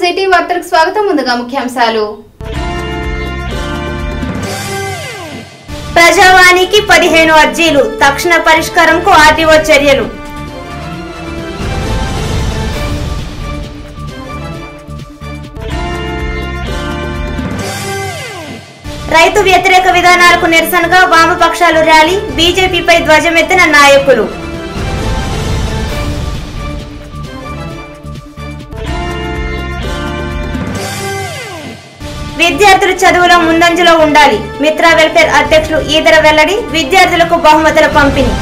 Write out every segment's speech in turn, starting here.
city వార్తలకు స్వాగతం ముందుగా ముఖ్యాంశాలు ప్రజావాణికి పదిహేను అర్జీలు తక్షణ పరిష్కారంకు ఆర్టీఓ చర్యలు రైతు వ్యతిరేక విధానాలకు నిరసనగా వామపక్షాలు ర్యాలీ బీజేపీపై ధ్వజమెత్తిన నాయకులు విద్యార్థులు చదువులో ముందంజలో ఉండాలి మిత్రా వెల్ఫేర్ అధ్యక్షులు ఈదర వెల్లడి విద్యార్థులకు బహుమతుల పంపిణీ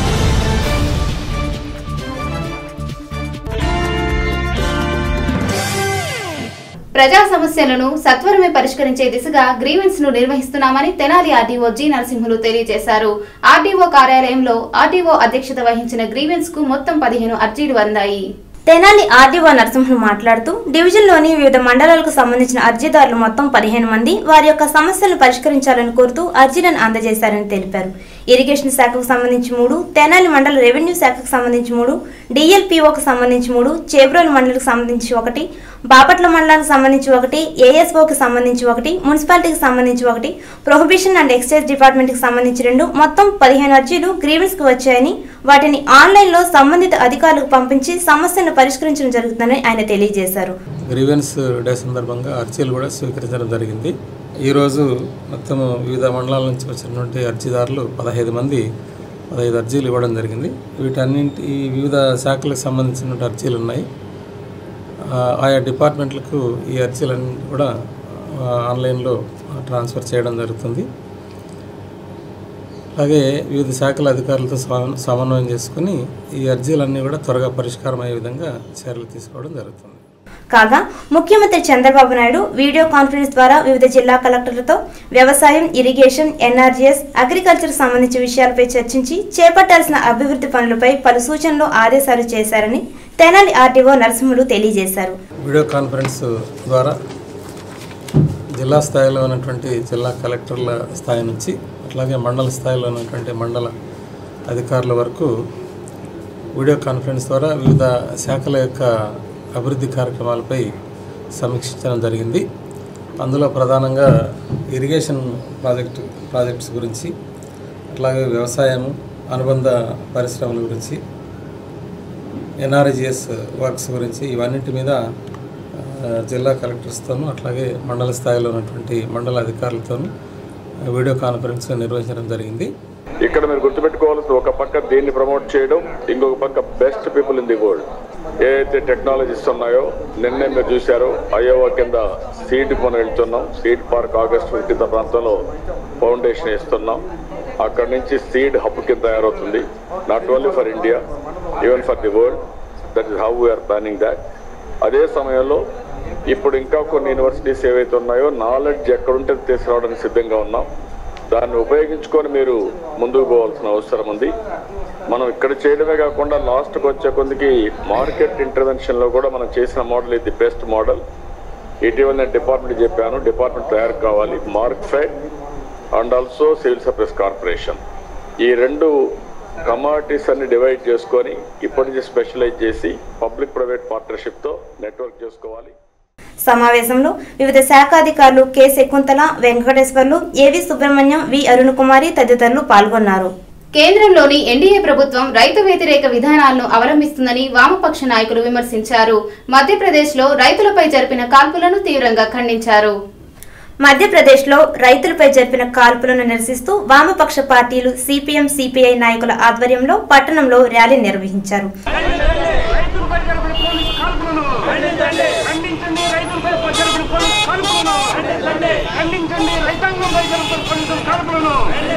ప్రజా సమస్యలను సత్వరమే పరిష్కరించే దిశగా గ్రీవెన్స్ ను నిర్వహిస్తున్నామని తెనాలి ఆర్డీఓ జి నరసింహులు తెలియజేశారు ఆర్డీఓ కార్యాలయంలో ఆర్డీఓ అధ్యక్షత వహించిన గ్రీవెన్స్ కు మొత్తం పదిహేను అర్జీలు అందాయి తెనాలి ఆర్డీఓ నరసింహులు మాట్లాడుతూ డివిజన్లోని వివిధ మండలాలకు సంబంధించిన అర్జీదారులు మొత్తం పదిహేను మంది వారి యొక్క సమస్యలను పరిష్కరించాలని కోరుతూ అర్జీలను అందజేశారని తెలిపారు ఇరిగేషన్ శాఖకు సంబంధించి మూడు తెనాలి మండల రెవెన్యూ శాఖకు సంబంధించి మూడు డిఎల్పిఓకు సంబంధించి మూడు చేబ్రోలు మండలికి సంబంధించి ఒకటి బాపట్ల మండలానికి సంబంధించి ఒకటి ఏఎస్ఓకి సంబంధించి ఒకటి మున్సిపాలిటీకి సంబంధించి ఒకటి ప్రొహిబిషన్ అండ్ ఎక్సైజ్ డిపార్ట్మెంట్కి సంబంధించి రెండు మొత్తం పదిహేను అర్జీలు గ్రీవెన్స్కి వచ్చాయని వాటిని ఆన్లైన్లో సంబంధిత అధికారులకు పంపించి సమస్యను పరిష్కరించడం జరుగుతుందని ఆయన తెలియజేశారు గ్రీవెన్స్ డే సందర్భంగా అర్జీలు కూడా స్వీకరించడం జరిగింది ఈరోజు మొత్తం వివిధ మండలాల నుంచి వచ్చినటువంటి అర్జీదారులు పదహైదు మంది పదహైదు అర్జీలు ఇవ్వడం జరిగింది వీటన్నింటి ఈ వివిధ శాఖలకు సంబంధించినటువంటి అర్జీలు ఉన్నాయి ఆ, ఆయా డిపార్ట్మెంట్లకు ఈ అర్జీలన్నీ కూడా ఆ, ఆన్లైన్లో ట్రాన్స్ఫర్ చేయడం జరుగుతుంది అలాగే వివిధ శాఖల అధికారులతో సమ- సమన్వయం చేసుకుని ఈ అర్జీలన్నీ కూడా త్వరగా పరిష్కారం అయ్యే విధంగా చర్యలు తీసుకోవడం జరుగుతుంది కాగా ముఖ్యమంత్రి చంద్రబాబు నాయుడు వీడియో కాన్ఫరెన్స్ ద్వారా వివిధ జిల్లా కలెక్టర్లతో వ్యవసాయం ఇరిగేషన్ ఎన్ఆర్జీఎస్ అగ్రికల్చర్ సంబంధించిన విషయాలపై చర్చించి చేపట్టాల్సిన అభివృద్ధి పనులపై పలు సూచనలు ఆదేశాలు చేశారని తెనాలి ఆర్టీఓ నరసింహులు తెలియజేశారు వీడియో కాన్ఫరెన్స్ ద్వారా జిల్లా స్థాయిలో ఉన్నటువంటి జిల్లా కలెక్టర్ల స్థాయి నుంచి అట్లాగే మండల స్థాయిలో ఉన్నటువంటి మండల అధికారుల వరకు వీడియో కాన్ఫరెన్స్ ద్వారా వివిధ శాఖల యొక్క అభివృద్ధి కార్యక్రమాలపై సమీక్షించడం జరిగింది అందులో ప్రధానంగా ఇరిగేషన్ ప్రాజెక్టు ప్రాజెక్ట్స్ గురించి అట్లాగే వ్యవసాయము అనుబంధ పరిశ్రమల గురించి ఎన్ఆర్జిఎస్ వర్క్స్ గురించి ఇవన్నిటి మీద ఆ, జిల్లా కలెక్టర్స్తోనూ అట్లాగే మండల స్థాయిలో ఉన్నటువంటి మండల అధికారులతోనూ వీడియో కాన్ఫరెన్స్ నిర్వహించడం జరిగింది ఇక్కడ మీరు గుర్తుపెట్టుకోవాల్సిన ఒక పక్క దీన్ని ప్రమోట్ చేయడం ఇంకొక పక్క best people in the world ఏదైతే టెక్నాలజీస్ ఉన్నాయో నిన్నే మీరు చూశారు అయోవా కింద సీడ్ మనం వెళ్తున్నాం సీడ్ పార్క్ ఆగస్ట్ ఫిఫ్టీన్త్ ప్రాంతంలో ఫౌండేషన్ ఇస్తున్నాం అక్కడ నుంచి సీడ్ హబ్ కింద తయారవుతుంది not only for India even for the world that is how we are planning that అదే సమయంలో ఇప్పుడు ఇంకా కొన్ని యూనివర్సిటీస్ ఏవైతే ఉన్నాయో నాలెడ్జ్ ఎక్కడుంటే తీసుకురావడానికి సిద్ధంగా ఉన్నాం దాన్ని ఉపయోగించుకొని మీరు ముందుకు పోవాల్సిన అవసరం ఉంది మనం ఇక్కడ చేయడమే కాకుండా లాస్ట్కి వచ్చే కొద్దికి మార్కెట్ ఇంటర్వెన్షన్లో కూడా మనం చేసిన మోడల్ ఇది బెస్ట్ మోడల్ ఇటీవల నేను డిపార్ట్మెంట్ చెప్పాను డిపార్ట్మెంట్ తయారు కావాలి Markfed and also civil supplies corporation ఈ రెండు కమాడిటీస్ అన్ని డివైడ్ చేసుకొని ఇప్పటి నుంచి స్పెషలైజ్ చేసి పబ్లిక్ ప్రైవేట్ పార్ట్నర్షిప్తో నెట్వర్క్ చేసుకోవాలి సమావేశంలో వివిధ శాఖాధికారులు కె శకుంతల వెంకటేశ్వర్లు ఏవి సుబ్రహ్మణ్యం వి అరుణ్ కుమారి తదితరులు పాల్గొన్నారు కేంద్రంలోని ఎన్డీఏ ప్రభుత్వం రైతు వ్యతిరేక విధానాలను అవలంబిస్తుందని వామపక్ష నాయకులు విమర్శించారు మధ్యప్రదేశ్లో రైతులపై జరిపిన కాల్పులను తీవ్రంగా ఖండించారు మధ్యప్రదేశ్లో రైతులపై జరిపిన కాల్పులను నిరసిస్తూ వామపక్ష పార్టీలు సిపిఎం సిపిఐ నాయకుల ఆధ్వర్యంలో పట్టణంలో ర్యాలీ నిర్వహించారు రైతులపై జరిపిన పోలీసు కాల్పులను ఖండించండి రైతులపై జరిపిన పోలీసు కాల్పులను ఖండించండి రైతాంగంపై జరిపిన పోలీసు కాల్పులను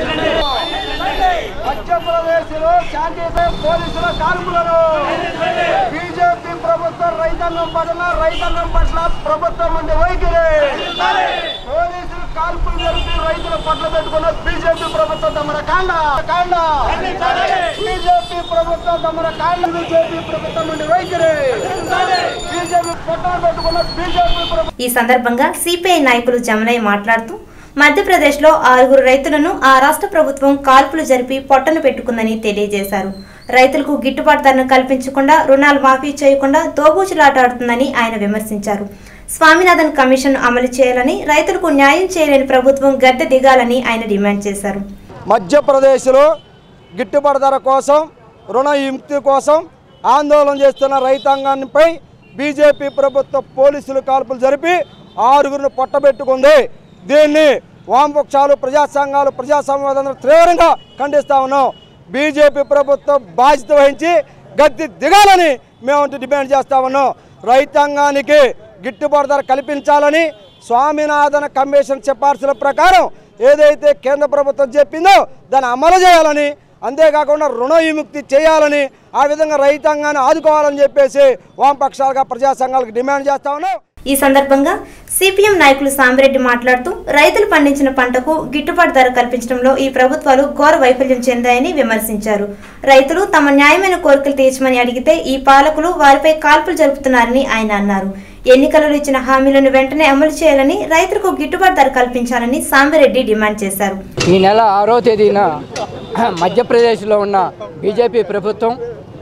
మధ్యప్రదేశ్ లో శాంతియుత పోలీసుల కాల్పులను బీజేపీ ప్రభుత్వం రైతాంగం పట్ల రైతాంగం పట్ల ప్రభుత్వం నుండి వైఖరి పోలీసులు కాల్పులు జరిపి రైతుల పట్ల పెట్టుకున్న బీజేపీ ప్రభుత్వం తమర కాండ కాండ బీజేపీ ప్రభుత్వం తమర కాండ బీజేపీ ప్రభుత్వం నుండి వైఖరి బీజేపీ పట్టణ పెట్టుకున్న బీజేపీ ప్రభుత్వం ఈ సందర్భంగా సిపిఐ నాయకులు జమలయ్య మాట్లాడుతూ మధ్యప్రదేశ్లో ఆరుగురు రైతులను ఆ రాష్ట్ర ప్రభుత్వం కాల్పులు జరిపి పొట్టను పెట్టుకుందని తెలియజేశారు రైతులకు గిట్టుబాటు ధరను కల్పించకుండా రుణాలు మాఫీ చేయకుండా దోబూచులాట ఆడుతుందని ఆయన విమర్శించారు స్వామినాథన్ కమిషన్ అమలు చేయాలని రైతులకు న్యాయం చేయలేని ప్రభుత్వం గద్దె దిగాలని ఆయన డిమాండ్ చేశారు మధ్యప్రదేశ్లో గిట్టుబాటు ధర కోసం రుణ విముక్తి కోసం ఆందోళన చేస్తున్న రైతాంగాన్నిపై బీజేపీ ప్రభుత్వ పోలీసులు కాల్పులు జరిపి ఆరుగురిని పొట్టబెట్టుకుంది దీన్ని వామపక్షాలు ప్రజా సంఘాలు ప్రజా సంవాదాలు తీవ్రంగా ఖండిస్తా ఉన్నాం బీజేపీ ప్రభుత్వం బాధ్యత వహించి గద్దె దిగాలని మేము డిమాండ్ చేస్తా ఉన్నాం రైతాంగానికి గిట్టుబాటు ధర కల్పించాలని స్వామినాథన్ కమిషన్ సిఫార్సుల ప్రకారం ఏదైతే కేంద్ర ప్రభుత్వం చెప్పిందో దాన్ని అమలు చేయాలని అంతేకాకుండా రుణ విముక్తి చేయాలని ఆ విధంగా రైతాంగాన్ని ఆదుకోవాలని చెప్పేసి వామపక్షాలుగా ప్రజా సంఘాలకు డిమాండ్ చేస్తా ఉన్నాం ఈ సందర్భంగా సిపిఎం నాయకులు సాంబిరెడ్డి మాట్లాడుతూ రైతులు పండించిన పంటకు గిట్టుబాటు ధర కల్పించడంలో ఈ ప్రభుత్వాలు ఘోర వైఫల్యం చెందాయని విమర్శించారు రైతులు తమ న్యాయమైన కోరికలు తీర్చమని అడిగితే ఈ పాలకులు వారిపై కాల్పులు జరుపుతున్నారని ఆయన అన్నారు ఎన్నికలలో ఇచ్చిన హామీలను వెంటనే అమలు చేయాలని రైతులకు గిట్టుబాటు ధర కల్పించాలని సాంబిరెడ్డి డిమాండ్ చేశారు ఈ నెల ఆరో తేదీన మధ్యప్రదేశ్లో ఉన్న బీజేపీ ప్రభుత్వం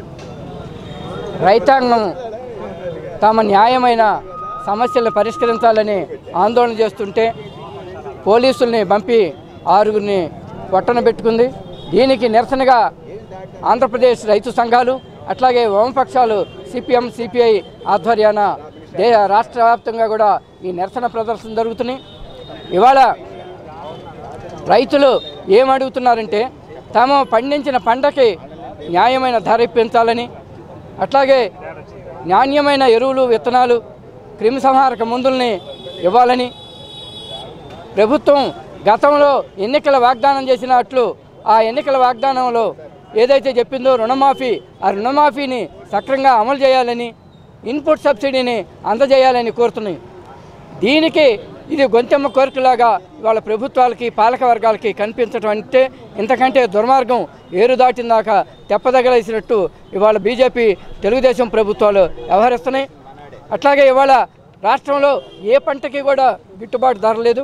రైతాంగం తమ న్యాయమైన సమస్యలను పరిష్కరించాలని ఆందోళన చేస్తుంటే పోలీసుల్ని పంపి ఆరుగురిని పొట్టన పెట్టుకుంది దీనికి నిరసనగా ఆంధ్రప్రదేశ్ రైతు సంఘాలు అట్లాగే వామపక్షాలు సిపిఎం సిపిఐ ఆధ్వర్యాన దే రాష్ట్ర వ్యాప్తంగా కూడా ఈ నిరసన ప్రదర్శన జరుగుతున్నాయి ఇవాళ రైతులు ఏమడుగుతున్నారంటే తాము పండించిన పంటకి న్యాయమైన ధర ఇప్పించాలని అట్లాగే నాణ్యమైన ఎరువులు విత్తనాలు క్రిమిసంహారక మందుల్ని ఇవ్వాలని ప్రభుత్వం గతంలో ఎన్నికల వాగ్దానం చేసినట్లు ఆ ఎన్నికల వాగ్దానంలో ఏదైతే చెప్పిందో రుణమాఫీ ఆ రుణమాఫీని సక్రంగా అమలు చేయాలని ఇన్పుట్ సబ్సిడీని అందజేయాలని కోరుతున్నాయి దీనికి ఇది గొంతెమ్మ కోరికలాగా ఇవాళ ప్రభుత్వాలకి పాలక వర్గాలకి కనిపించడం అంటే ఇంతకంటే దుర్మార్గం ఏరు దాటిన దాకా తెప్పదగలేసినట్టు ఇవాళ బీజేపీ తెలుగుదేశం ప్రభుత్వాలు వ్యవహరిస్తున్నాయి అట్లాగే ఇవాళ రాష్ట్రంలో ఏ పంటకి కూడా గిట్టుబాటు ధర లేదు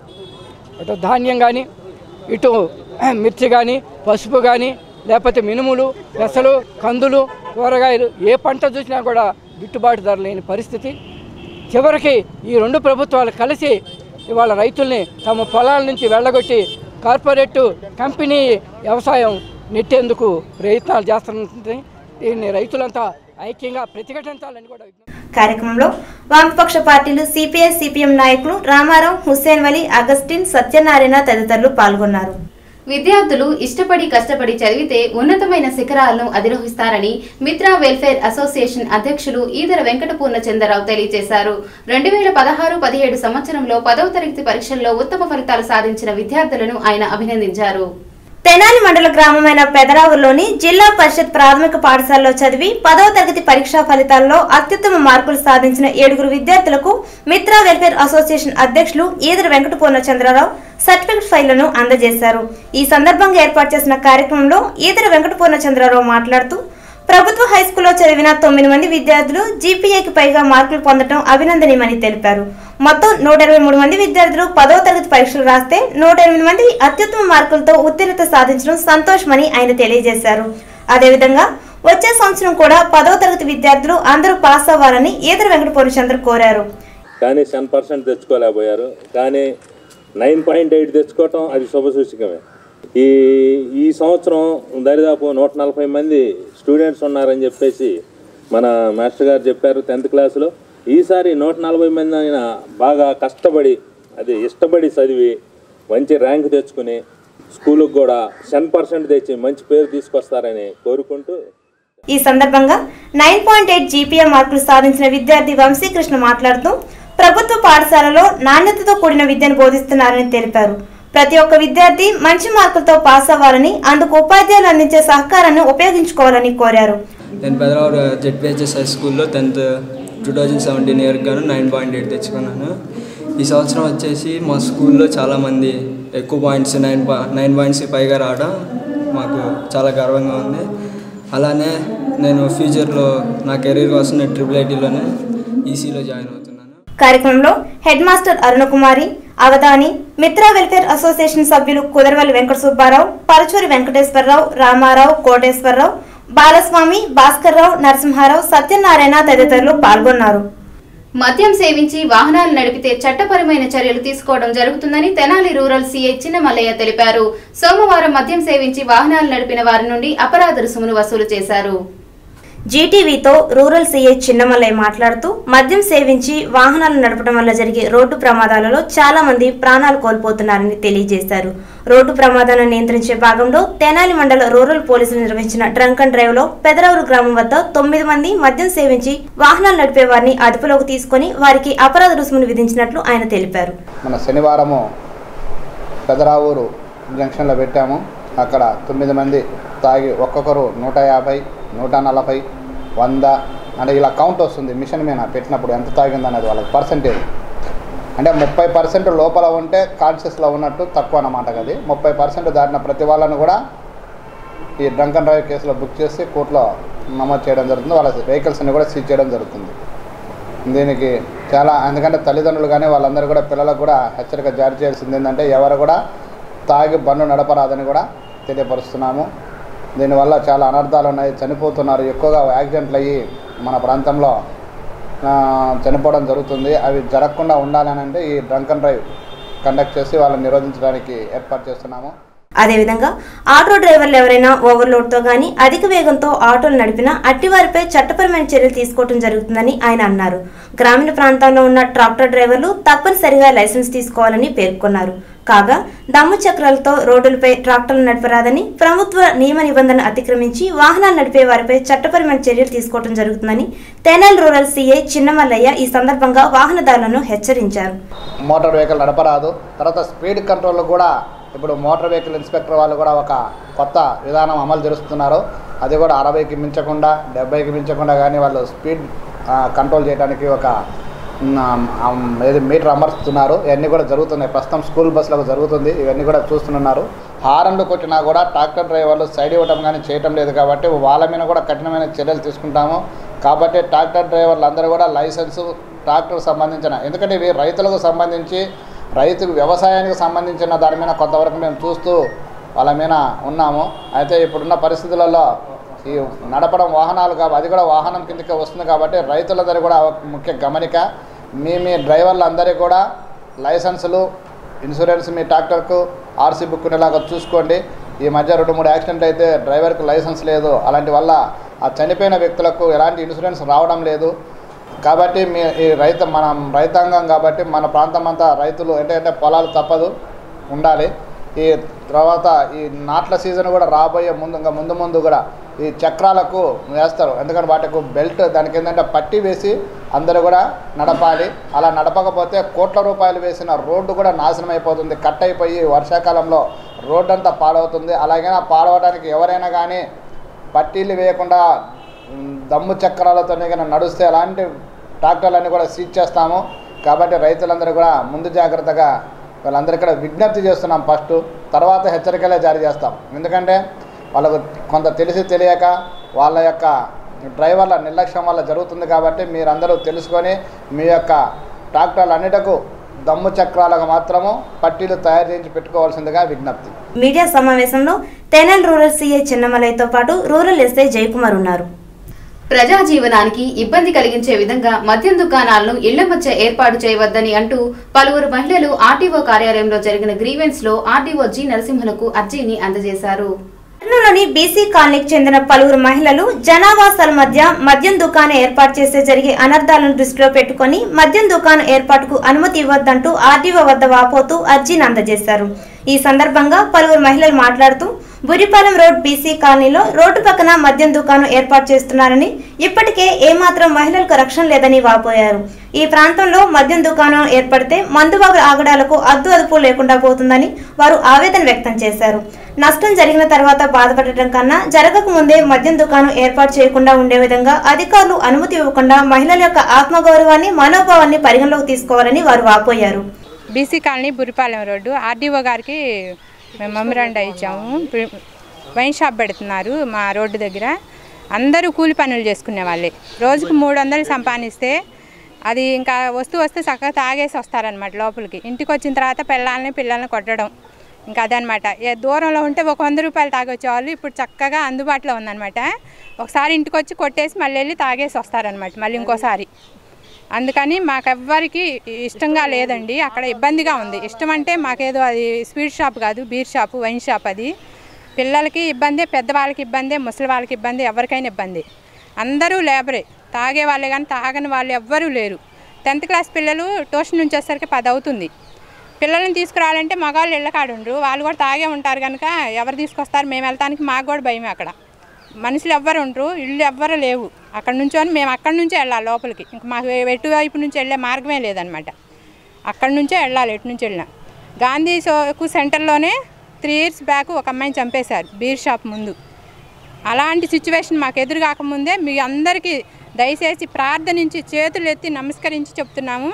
అటు ధాన్యం కానీ ఇటు మిర్చి కానీ పసుపు కానీ లేకపోతే మినుములు పెసలు కందులు కూరగాయలు ఏ పంట చూసినా కూడా గిట్టుబాటు ధర లేని పరిస్థితి చివరికి ఈ రెండు ప్రభుత్వాలు కలిసి ఇవాళ రైతుల్ని తమ పొలాల నుంచి వెళ్ళగొట్టి కార్పొరేట్ కంపెనీ వ్యవసాయం నెట్టేందుకు ప్రయత్నాలు చేస్తున్నది దీన్ని రైతులంతా ఐక్యంగా ప్రతిఘటించాలని కూడా విజ్ఞప్తి కార్యక్రమంలో వామపక్ష పార్టీలు సిపిఐ సిపిఎం నాయకులు రామారావు హుస్సేన్ వలి అగస్టిన్ సత్యనారాయణ తదితరులు పాల్గొన్నారు విద్యార్థులు ఇష్టపడి కష్టపడి చదివితే ఉన్నతమైన శిఖరాలను అధిరోహిస్తారని మిత్రా వెల్ఫేర్ అసోసియేషన్ అధ్యక్షులు ఈదర వెంకట పూర్ణచంద్రరావు తెలియజేశారు రెండు వేల పదహారు పదిహేడు సంవత్సరంలో పదవ తరగతి పరీక్షల్లో ఉత్తమ ఫలితాలు సాధించిన విద్యార్థులను ఆయన అభినందించారు తెనాలి మండల గ్రామమైన పెదరావులోని జిల్లా పరిషత్ ప్రాథమిక పాఠశాలలో చదివి పదవ తరగతి పరీక్షా ఫలితాల్లో అత్యుత్తమ మార్కులు సాధించిన ఏడుగురు విద్యార్థులకు మిత్రా వెల్ఫేర్ అసోసియేషన్ అధ్యక్షులు ఈదర వెంకట పూర్ణచంద్రరావు సర్టిఫికెట్ ఫైళ్లను అందజేశారు ఈ సందర్భంగా ఏర్పాటు చేసిన కార్యక్రమంలో ఈదర వెంకట పూర్ణచంద్రరావు మాట్లాడుతూ ప్రభుత్వ హైస్కూల్లో చదివిన తొమ్మిది మంది విద్యార్థులు జీపీఏకి పైగా మార్కులు పొందడం అభినందనీయమని తెలిపారు మొత్తం నూట ఇరవై మూడు మంది విద్యార్థులు పదవ తరగతి పరీక్షలు రాస్తే నూట ఎనిమిది మంది అత్యుత్తమ మార్కులతో ఉత్తీర్ణత సాధించడం సంతోషమని ఆయన తెలియజేశారు అదేవిధంగా వచ్చే సంవత్సరం కూడా పదవ తరగతి విద్యార్థులు అందరూ పాస్ అవ్వాలని ఈదర వెంకట పూర్ణచంద్ర కోరారు కానీ టెన్ పర్సెంట్ తెచ్చుకోలేకపోయారు కానీ నైన్ పాయింట్ ఎయిట్ తెచ్చుకోవటం అది శుభసూచకమే ఈ ఈ సంవత్సరం దరిదాపు నూట నలభై మంది స్టూడెంట్స్ ఉన్నారని చెప్పేసి మన మాస్టర్ గారు చెప్పారు టెన్త్ క్లాసులో ఈసారి నూట నలభై మంది అయినా బాగా కష్టపడి అది ఇష్టపడి చదివి మంచి ర్యాంక్ తెచ్చుకుని స్కూల్కి కూడా టెన్ పర్సెంట్ తెచ్చి మంచి పేరు తీసుకొస్తారని కోరుకుంటూ ఈ సందర్భంగా నైన్ పాయింట్ ఎయిట్ జీపీఏ మార్కులు సాధించిన విద్యార్థి వంశీకృష్ణ మాట్లాడుతూ ప్రభుత్వ పాఠశాలలో నాణ్యతతో కూడిన విద్యను బోధిస్తున్నారని తెలిపారు ప్రతి ఒక్క విద్యార్థి మంచి మార్కులతో పాస్ అవ్వాలని అందుకు ఉపాధ్యాయులు అందించే సహకారాన్ని ఉపయోగించుకోవాలని కోరారు నేను పెదరావు జెడ్పిహెచ్ఎస్ హై స్కూల్లో tenth two thousand seventeen year గాను నైన్ పాయింట్ ఎయిట్ తెచ్చుకున్నాను ఈ సంవత్సరం వచ్చేసి మా స్కూల్లో చాలామంది ఎక్కువ పాయింట్స్ నైన్ పా నైన్ పాయింట్స్ పైగా రావడం మాకు చాలా గర్వంగా ఉంది అలానే నేను ఫ్యూచర్లో నా కెరీర్ కోసం నేను ట్రిపుల్ ఐటీలోనే ఈసీలో జాయిన్ అవుతున్నాను కార్యక్రమంలో headmaster Arunakumari Avadhani Mitra welfare association సభ్యులు కుదరవల్లి వెంకట సుబ్బారావు పరచూరి వెంకటేశ్వరరావు రామారావు కోటేశ్వరరావు బాలస్వామి భాస్కర్రావు నరసింహారావు సత్యనారాయణ తదితరులు పాల్గొన్నారు మద్యం సేవించి వాహనాలు నడిపితే చట్టపరమైన చర్యలు తీసుకోవడం జరుగుతుందని తెనాలి రూరల్ సీఐ చిన్నమల్లయ్య తెలిపారు సోమవారం మద్యం సేవించి వాహనాలు నడిపిన వారి నుండి అపరాధ రుసుమును వసూలు చేశారు జీటీవీతో రూరల్ సీఐ చిన్నమల్లయ్య మాట్లాడుతూ మద్యం సేవించి వాహనాలు నడపడం వల్ల జరిగే రోడ్డు ప్రమాదాలలో చాలా మంది ప్రాణాలు కోల్పోతున్నారని తెలియజేశారు రోడ్డు ప్రమాదాలను నియంత్రించే భాగంలో తెనాలి మండల రూరల్ పోలీసులు నిర్వహించిన డ్రంక్ అండ్ డ్రైవ్ లో పెదరవరు గ్రామం వద్ద తొమ్మిది మంది మద్యం సేవించి వాహనాలు నడిపే వారిని అదుపులోకి తీసుకుని వారికి అపరాధ రుసుమును విధించినట్లు ఆయన తెలిపారు మన శనివారము పెదరావూరు జంక్షన్లో పెట్టాము అక్కడ తొమ్మిది మంది తాగి ఒక్కొక్కరు నూట యాభై నూట నలభై వంద అంటే ఇలా కౌంట్ వస్తుంది మిషన్ మీద పెట్టినప్పుడు ఎంత తాగింది అనేది వాళ్ళకి పర్సంటేజ్ అంటే ముప్పై పర్సెంట్ లోపల ఉంటే కాన్షియస్లో ఉన్నట్టు తక్కువ అన్నమాట అది ముప్పై పర్సెంట్ దాటిన ప్రతి వాళ్ళను కూడా ఈ డ్రంక్ అండ్ డ్రైవ్ కేసులో బుక్ చేసి కోర్టులో నమోదు చేయడం జరుగుతుంది వాళ్ళ వెహికల్స్ అన్ని కూడా సీజ్ చేయడం జరుగుతుంది దీనికి చాలా ఎందుకంటే తల్లిదండ్రులు కానీ వాళ్ళందరూ కూడా పిల్లలకు కూడా హెచ్చరిక జారీ చేయాల్సింది ఏంటంటే ఎవరు కూడా తాగి బండ్లు నడపరాదని కూడా తెలియపరుస్తున్నాము దీనివల్ల చాలా అనర్థాలు ఉన్నాయి చనిపోతున్నారు ఎక్కువగా యాక్సిడెంట్లు అయ్యి మన ప్రాంతంలో ఆ, చనిపోవడం జరుగుతుంది అవి జరగకుండా ఉండాలని అంటే ఈ డ్రంక్ అండ్ డ్రైవ్ కండక్ట్ చేసి వాళ్ళని నిరోధించడానికి ఏర్పాటు చేస్తున్నాము అదేవిధంగా ఆటో డ్రైవర్లు ఎవరైనా ఓవర్లోడ్తో గాని అధిక వేగంతో ఆటోలు నడిపినా అట్టివారిపై చట్టపరమైన చర్యలు తీసుకోవడం జరుగుతుందని ఆయన అన్నారు గ్రామీణ ప్రాంతాల్లో ఉన్న ట్రాక్టర్ డ్రైవర్లు తప్పనిసరిగా లైసెన్స్ తీసుకోవాలని పేర్కొన్నారు కాగా దమ్ము చక్రాలతో రోడ్డులపై ట్రాక్టర్లు నడపరాదని ప్రభుత్వ నియమ నిబంధనలు అతిక్రమించి వాహనాలు నడిపే వారిపై చట్టపరమైన చర్యలు తీసుకోవడం జరుగుతుందని తెనాలి రూరల్ సీఐ చిన్నమల్లయ్య ఈ సందర్భంగా వాహనదారులను హెచ్చరించారు మోటార్ వెహికల్ నడపరాదు తర్వాత స్పీడ్ కంట్రోల్ కూడా ఇప్పుడు మోటార్ వెహికల్ ఇన్స్పెక్టర్ వాళ్ళు కూడా ఒక కొత్త విధానం అమలు జరుస్తున్నారు అది కూడా అరవైకి మించకుండా డెబ్బైకి మించకుండా కానీ వాళ్ళు స్పీడ్ ఆ, కంట్రోల్ చేయడానికి ఒక ఉమ్, ఆ, ఏది మీటర్ అమర్చుతున్నారు ఇవన్నీ కూడా జరుగుతున్నాయి ప్రస్తుతం స్కూల్ బస్సులకు జరుగుతుంది ఇవన్నీ కూడా చూస్తున్నారు హారన్లు కొట్టినా కూడా ట్రాక్టర్ డ్రైవర్లు సైడ్ ఇవ్వడం కానీ చేయటం లేదు కాబట్టి వాళ్ళ మీద కూడా కఠినమైన చర్యలు తీసుకుంటాము కాబట్టి ట్రాక్టర్ డ్రైవర్లు అందరూ కూడా లైసెన్సు ట్రాక్టర్ సంబంధించిన ఎందుకంటే ఇవి రైతులకు సంబంధించి రైతు వ్యవసాయానికి సంబంధించిన దాని మీద కొంతవరకు మేము చూస్తూ వాళ్ళ మీద ఉన్నాము అయితే ఇప్పుడున్న పరిస్థితులలో ఈ నడపడం వాహనాలు కాబట్టి అది కూడా వాహనం కిందకే వస్తుంది కాబట్టి రైతులందరూ కూడా ఒక ముఖ్య గమనిక మీ మీ డ్రైవర్లు అందరికీ కూడా లైసెన్సులు ఇన్సూరెన్స్ మీ ట్రాక్టర్కు ఆర్సీ బుక్ ఉండేలాగా చూసుకోండి ఈ మధ్య రెండు మూడు యాక్సిడెంట్లు అయితే డ్రైవర్కి లైసెన్స్ లేదు అలాంటి వల్ల ఆ చనిపోయిన వ్యక్తులకు ఎలాంటి ఇన్సూరెన్స్ రావడం లేదు కాబట్టి మీ ఈ రైతు మనం రైతాంగం కాబట్టి మన ప్రాంతం అంతా రైతులు అంటే అంటే పొలాలు తప్పదు ఉండాలి ఈ తర్వాత ఈ నాట్ల సీజన్ కూడా రాబోయే ముందు ఇంకా ముందు ముందు కూడా ఈ చక్రాలకు వేస్తారు ఎందుకంటే వాటికి బెల్ట్ దానికి ఏంటంటే పట్టి వేసి అందరూ కూడా నడపాలి అలా నడపకపోతే కోట్ల రూపాయలు వేసిన రోడ్డు కూడా నాశనం అయిపోతుంది కట్ అయిపోయి వర్షాకాలంలో రోడ్డు అంతా పాడవుతుంది అలాగే పాడవడానికి ఎవరైనా కానీ పట్టీలు వేయకుండా ఉమ్, దమ్ము చక్రాలతోనే కానీ నడుస్తే అలాంటి ట్రాక్టర్లన్నీ కూడా సీజ్ చేస్తాము కాబట్టి రైతులందరూ కూడా ముందు జాగ్రత్తగా వాళ్ళందరికీ కూడా విజ్ఞప్తి చేస్తున్నాం ఫస్ట్ తర్వాత హెచ్చరికలే జారీ చేస్తాం ఎందుకంటే వాళ్ళకు కొంత తెలిసి తెలియక వాళ్ళ యొక్క డ్రైవర్ల నిర్లక్ష్యం వల్ల జరుగుతుంది కాబట్టి మీరందరూ తెలుసుకొని మీ యొక్క ట్రాక్టర్లు అన్నిటకు దమ్ము చక్రాలకు మాత్రము పట్టీలు తయారు చేయించి పెట్టుకోవాల్సిందిగా విజ్ఞప్తి మీడియా సమావేశంలో తెనాలి రూరల్ సీఐ చిన్నమలయ్యతో పాటు రూరల్ ఎస్ఐ జయకుమార్ ఉన్నారు ప్రజా జీవనానికి ఇబ్బంది కలిగించే విధంగా మద్యం దుకాణాలను ఇళ్ల మధ్య ఏర్పాటు చేయవద్దని అంటూ పలువురు మహిళలు ఆర్టీఓ కార్యాలయంలో జరిగిన గ్రీవెన్స్ లో ఆర్టీఓ జి నరసింహులకు అర్జీని అందజేశారు పట్టణంలోని బీసీ కాలనీకి చెందిన పలువురు మహిళలు జనావాసాల మధ్య మద్యం దుకాణం ఏర్పాటు చేస్తే జరిగే అనర్థాలను దృష్టిలో పెట్టుకొని మద్యం దుకాణం ఏర్పాటుకు అనుమతి ఇవ్వద్దంటూ ఆర్డీఓ వద్ద వాపోతూ అర్జీని అందజేశారు ఈ సందర్భంగా పలువురు మహిళలు మాట్లాడుతూ బురిపాలెం రోడ్ బీసీ కాలనీలో రోడ్డు పక్కన మద్యం దుకాణం ఏర్పాటు చేస్తున్నారని ఇప్పటికే ఏమాత్రం మహిళలకు రక్షణ లేదని వాపోయారు ఈ ప్రాంతంలో మద్యం దుకాణం ఏర్పడితే మందుబాబు ఆగడాలకు అద్దు అదుపు లేకుండా పోతుందని వారు ఆవేదన వ్యక్తం చేశారు నష్టం జరిగిన తర్వాత బాధపడటం కన్నా జరగక ముందే మద్యం దుకాణం ఏర్పాటు చేయకుండా ఉండే విధంగా అధికారులు అనుమతి ఇవ్వకుండా మహిళల యొక్క ఆత్మగౌరవాన్ని మనోభావాన్ని పరిగణలోకి తీసుకోవాలని వారు వాపోయారు BC colony Buripalem road RDO గారికి మేము మెమరాండా ఇచ్చాము ఇప్పుడు వైన్ షాప్ పెడుతున్నారు మా రోడ్డు దగ్గర అందరూ కూలి పనులు చేసుకునే వాళ్ళే రోజుకు మూడు వందలు సంపాదిస్తే అది ఇంకా వస్తూ వస్తే చక్కగా తాగేసి వస్తారనమాట లోపలికి ఇంటికి వచ్చిన తర్వాత పిల్లల్ని పిల్లల్ని కొట్టడం ఇంకా అదనమాట ఏ దూరంలో ఉంటే ఒక వంద రూపాయలు తాగొచ్చేవాళ్ళు ఇప్పుడు చక్కగా అందుబాటులో ఉందన్నమాట ఒకసారి ఇంటికి వచ్చి కొట్టేసి మళ్ళీ వెళ్ళి తాగేసి వస్తారనమాట మళ్ళీ ఇంకోసారి అందుకని మాకెవ్వరికి ఇష్టంగా లేదండి అక్కడ ఇబ్బందిగా ఉంది ఇష్టం అంటే మాకేదో అది స్వీట్ షాప్ కాదు బీర్ షాపు వైన్ షాప్ అది పిల్లలకి ఇబ్బంది పెద్దవాళ్ళకి ఇబ్బంది ముసలి వాళ్ళకి ఇబ్బంది ఎవరికైనా ఇబ్బంది అందరూ లేబరే తాగే వాళ్ళే కానీ తాగని వాళ్ళు ఎవ్వరూ లేరు టెన్త్ క్లాస్ పిల్లలు ట్యూషన్ నుంచి వచ్చేసరికి పది అవుతుంది పిల్లల్ని తీసుకురావాలంటే మగవాళ్ళు ఇళ్ళకాడుండ్రు వాళ్ళు కూడా తాగే ఉంటారు కనుక ఎవరు తీసుకొస్తారు మేము వెళ్తానికి మాకు కూడా భయమే అక్కడ మనుషులు ఎవ్వరు ఉండరు ఇళ్ళు ఎవ్వరు లేవు అక్కడ నుంచొని మేము అక్కడి నుంచే వెళ్ళాలి లోపలికి ఇంక మాకు ఎటువైపు నుంచి వెళ్ళే మార్గమే లేదనమాట అక్కడి నుంచే వెళ్ళాలి ఎటు నుంచి వెళ్ళినా గాంధీ చౌక్ సెంటర్లోనే త్రీ ఇయర్స్ బ్యాక్ ఒక అమ్మాయిని చంపేశారు బీర్ షాప్ ముందు అలాంటి సిచ్యువేషన్ మాకు ఎదురు కాకముందే మీ అందరికీ దయచేసి ప్రార్థనించి చేతులు ఎత్తి నమస్కరించి చెప్తున్నాము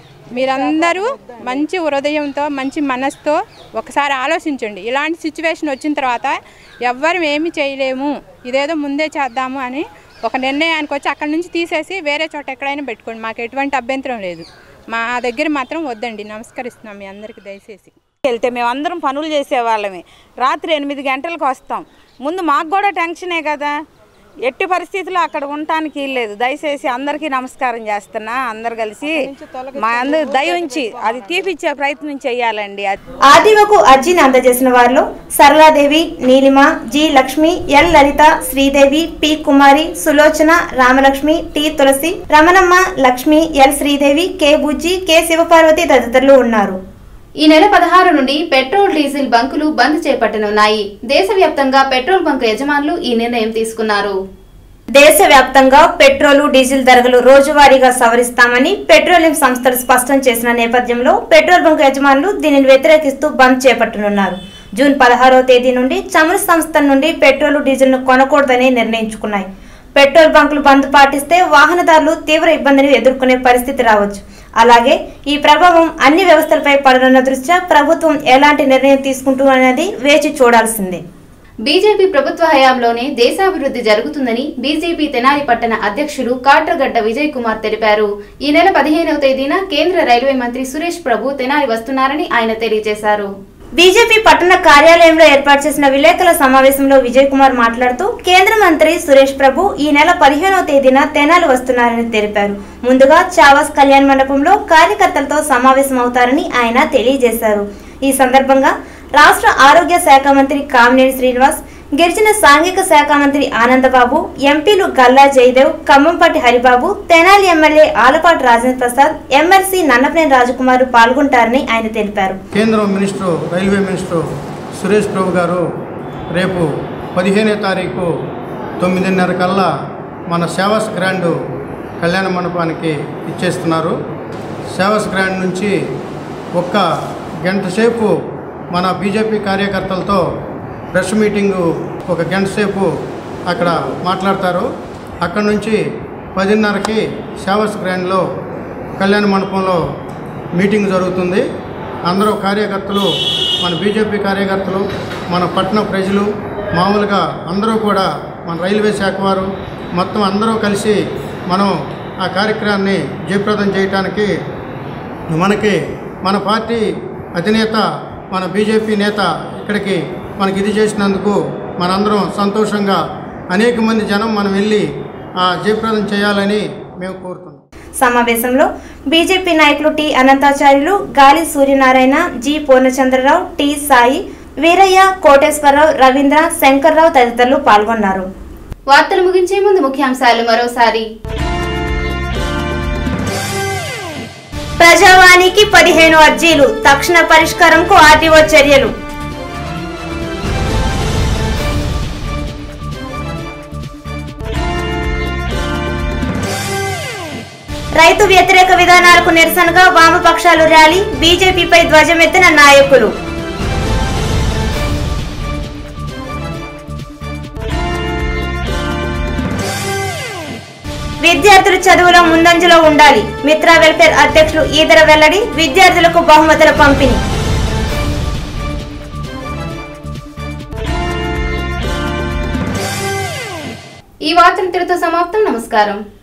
మీరందరూ మంచి హృదయంతో మంచి మనసుతో ఒకసారి ఆలోచించండి ఇలాంటి సిచ్యువేషన్ వచ్చిన తర్వాత ఎవ్వరు ఏమి చేయలేము ఇదేదో ముందే చేద్దాము అని ఒక నిర్ణయానికి వచ్చి అక్కడి నుంచి తీసేసి వేరే చోట ఎక్కడైనా పెట్టుకోండి మాకు ఎటువంటి అభ్యంతరం లేదు మా దగ్గర మాత్రం వద్దండి నమస్కరిస్తున్నాం మీ అందరికీ దయచేసి వెళ్తే మేము అందరం పనులు చేసేవాళ్ళమే రాత్రి ఎనిమిది గంటలకు వస్తాం ముందు మాకు కూడా టెన్షనే కదా ఎట్టి పరిస్థితుల్లో అక్కడ ఉండటానికి లేదు దయచేసి అందరికీ నమస్కారం చేస్తున్నా అందరు కలిసి మా అందరు దయ ఉంచి అది తీపిచ్చే ప్రయత్నం చేయాలండి అది ఆర్డీఓకు అర్జీని అందజేసిన వారిలో Saraladevi Neelima G Lakshmi L Lalitha Sridevi P Kumari Sulochana Ramalakshmi T Tulasi Ramanamma Lakshmi L Sridevi K Bujji K Sivaparvathi తదితరులు ఉన్నారు ఈ నెల పదహారు నుండి పెట్రోల్ డీజిల్ బంకులు బంద్ చేపట్టనున్నాయి దేశవ్యాప్తంగా పెట్రోల్ బంకు యజమానులు ఈ నిర్ణయం తీసుకున్నారు దేశవ్యాప్తంగా పెట్రోలు డీజిల్ ధరలు రోజువారీగా సవరిస్తామని పెట్రోలియం సంస్థలు స్పష్టం చేసిన నేపథ్యంలో పెట్రోల్ బంక్ యజమానులు దీనిని వ్యతిరేకిస్తూ బంద్ చేపట్టనున్నారు జూన్ పదహారవ తేదీ నుండి చమురు సంస్థల నుండి పెట్రోల్ డీజిల్ను కొనకూడదని నిర్ణయించుకున్నాయి పెట్రోల్ బంకులు బంద్ పాటిస్తే వాహనదారులు తీవ్ర ఇబ్బందిని ఎదుర్కొనే పరిస్థితి రావచ్చు అలాగే ఈ ప్రభావం అన్ని వ్యవస్థలపై పడనున్న దృష్ట్యా ప్రభుత్వం ఎలాంటి నిర్ణయం తీసుకుంటుందనేది వేచి చూడాల్సిందే బీజేపీ ప్రభుత్వ హయాంలోనే దేశాభివృద్ధి జరుగుతుందని బీజేపీ తెనాలి పట్టణ అధ్యక్షుడు కాట్రగడ్డ విజయ్ కుమార్ తెలిపారు ఈ నెల పదిహేనవ తేదీన కేంద్ర రైల్వే మంత్రి సురేష్ ప్రభు తెనాలి వస్తున్నారని ఆయన తెలియజేశారు బీజేపీ పట్టణ కార్యాలయంలో ఏర్పాటు చేసిన విలేకరుల సమావేశంలో విజయ్ కుమార్ మాట్లాడుతూ కేంద్ర మంత్రి సురేష్ ప్రభు ఈ నెల పదిహేనవ తేదీన తెనాలి వస్తున్నారని తెలిపారు ముందుగా చావాస్ కళ్యాణ్ మండపంలో కార్యకర్తలతో సమావేశం అవుతారని ఆయన తెలియజేశారు ఈ సందర్భంగా రాష్ట్ర ఆరోగ్య శాఖ మంత్రి కామినేని శ్రీనివాస్ గిరిజన సాంఘిక శాఖ మంత్రి ఆనందబాబు ఎంపీలు గల్లా జయదేవ్ ఖమ్మంపాటి హరిబాబు తెనాలి ఎమ్మెల్యే ఆలపాటి రాజేంద్ర ప్రసాద్ ఎమ్మెల్సీ నన్నపనేని రాజకుమార్ పాల్గొంటారని ఆయన తెలిపారు కేంద్ర minister railway minister Suresh Prabhu గారు రేపు పదిహేనో తారీఖు తొమ్మిదిన్నర కల్లా మన సేవస్ గ్రాండ్ కళ్యాణ మండపానికి ఇచ్చేస్తున్నారు సేవస్ గ్రాండ్ నుంచి ఒక్క గంట సేపు మన బీజేపీ కార్యకర్తలతో ప్రెస్ మీటింగు ఒక గంట సేపు అక్కడ మాట్లాడతారు అక్కడ నుంచి పదిన్నరకి సేవస్ గ్రాండ్లో కళ్యాణ మండపంలో మీటింగ్ జరుగుతుంది అందరూ కార్యకర్తలు మన బీజేపీ కార్యకర్తలు మన పట్టణ ప్రజలు మామూలుగా అందరూ కూడా మన రైల్వే శాఖ వారు మొత్తం అందరూ కలిసి మనం ఆ కార్యక్రమాన్ని జయప్రదం చేయటానికి మనకి మన పార్టీ అధినేత మన బీజేపీ నేత ఇక్కడికి మనకి ఇది చేసినందుకు మనందరం సంతోషంగా అనేక మంది జనం మనం వెళ్ళి ఆ జయప్రదం చేయాలని మేము కోరుతున్నాం సమావేశంలో బీజేపీ నాయకులు T Ananthacharyulu Gali Suryanarayana G Purnachandrarao T Sai Veeraiah Koteswararao Ravindra Shankarrao తదితరులు పాల్గొన్నారు వార్తలు ముగించే ముందు ముఖ్యాంశాలు మరోసారి ప్రజావాణికి పదిహేను అర్జీలు తక్షణ పరిష్కారంకు ఆర్టీఓ చర్యలు రైతు వ్యతిరేక విధానాలకు నిరసనగా వామపక్షాలు ర్యాలీ బీజేపీపై ధ్వజమెత్తిన నాయకులు విద్యార్థులు చదువులో ముందంజలో ఉండాలి మిత్ర వెల్ఫేర్ అధ్యక్షులు ఈదర వెల్లడి విద్యార్థులకు బహుమతుల పంపిణీ ఈ వార్తలు తిరుతో సమాప్తం నమస్కారం